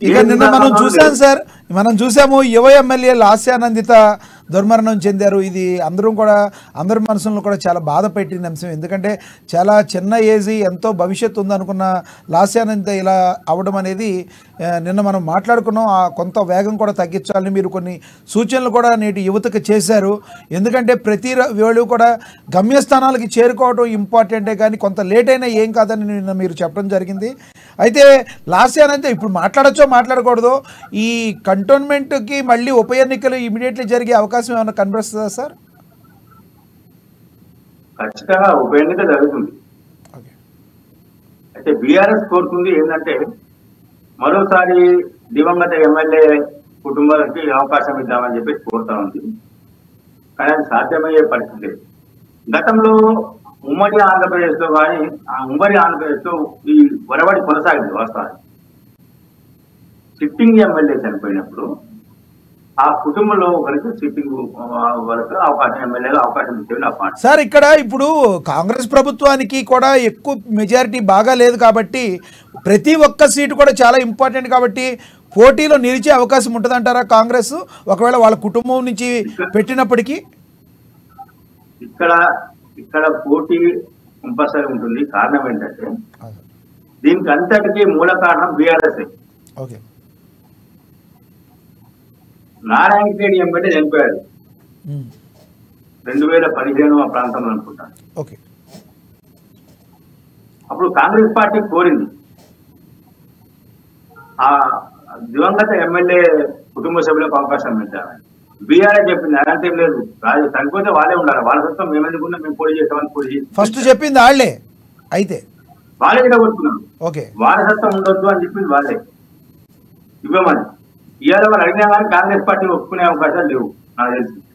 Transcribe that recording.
ఇక ఏ నిన్న మనం విధానం చూసాం లేదు. సార్ మనం చూసాము యువ ఎమ్మెల్యే లాస్యానందిత దుర్మరణం చెందారు ఇది అందరూ కూడా అందరి మనసులను కూడా చాలా బాధ పెట్టిన అంశం ఎందుకంటే చాలా చిన్న ఏజ్ ఎంతో భవిష్యత్తు ఉందనుకున్న లాస్యానందిత ఇలా అవడం అనేది ఆ, నిన్న మనం మాట్లాడుకున్నాం ఆ కొంత వేగం కూడా తగ్గించాలని మీరు కొన్ని సూచనలు కూడా నేటి యువతకు చేశారు ఎందుకంటే ప్రతి ర- వేళ కూడా గమ్యస్థానాలకి చేరుకోవడం ఇంపార్టెంటే కానీ కొంత లేట్ అయినా ఏం కాదని నిన్న మీరు చెప్పడం జరిగింది అయితే లాస్యానంతే ఇప్పుడు మాట్లాడచ్చో మాట్లాడకూడదు ఈ కంటోన్మెంట్కి మళ్ళీ ఉప ఎన్నికలు ఇమీడియట్లీ జరిగే అవకాశం ఏమైనా కనిపిస్తుందా సార్ ఖచ్చితంగా ఉప ఎన్నిక జరుగుతుంది ఓకే అయితే బీఆర్ఎస్ కోరుతుంది ఏంటంటే మరోసారి దివంగత ఎమ్మెల్యే కుటుంబాలకి అవకాశం ఇద్దామని చెప్పి కోరుతా ఉంది కానీ అది సాధ్యమయ్యే పరిస్థితి లేదు గతంలో ఉమ్మడి ఆంధ్రప్రదేశ్ లో కానీ ఆ ఉమ్మడి ఆంధ్రప్రదేశ్ లో ఈ వరవడి కొనసాగింది వాస్తవానికి సిట్టింగ్ ఎమ్మెల్యే చనిపోయినప్పుడు ఆ కుటుంబంలో ఒకరికి సిట్టింగ్ వరకు అవకాశం ఎమ్మెల్యేగా అవకాశం ఇచ్చేది ఆ పార్టీ సార్ ఇక్కడ ఇప్పుడు కాంగ్రెస్ ప్రభుత్వానికి కూడా ఎక్కువ మెజారిటీ బాగా లేదు కాబట్టి ప్రతి ఒక్క సీటు కూడా చాలా ఇంపార్టెంట్ కాబట్టి పోటీలో నిలిచే అవకాశం ఉంటుందంటారా కాంగ్రెస్ ఒకవేళ వాళ్ళ కుటుంబం నుంచి పెట్టినప్పటికీ ఇక్కడ ఇక్కడ పోటీ కంపల్సరీ ఉంటుంది కారణం ఏంటంటే దీనికి అంతటికీ మూల కారణం BRS okay Narayan Khed MLA చనిపోయారు ఉమ్. రెండు వేల పదిహేను ఆ ప్రాంతంలో అనుకుంటాను ఓకే అప్పుడు కాంగ్రెస్ పార్టీ కోరింది ఆ దివంగత ఎమ్మెల్యే కుటుంబ సభ్యులకు అవకాశం ఇద్దామని బీఆర్ఎస్ చెప్పింది అలాంటి ఏం లేదు రాజు చనిపోతే వాళ్ళే ఉండాలి వాళ్ళ సొంతం మేము ఎందుకున్నా మేము పోటీ చేస్తామని పోటీ చేసి ఫస్ట్ చెప్పింది వాళ్ళే అయితే వాళ్ళే విడగొట్టుకున్నాం ఓకే వారసత్వం ఉండొద్దు అని చెప్పింది వాళ్ళే ఇవ్వమని ఇవాళ వాళ్ళు అడిగినా కానీ కాంగ్రెస్ పార్టీ ఒప్పుకునే అవకాశాలు లేవు నాకు తెలిసి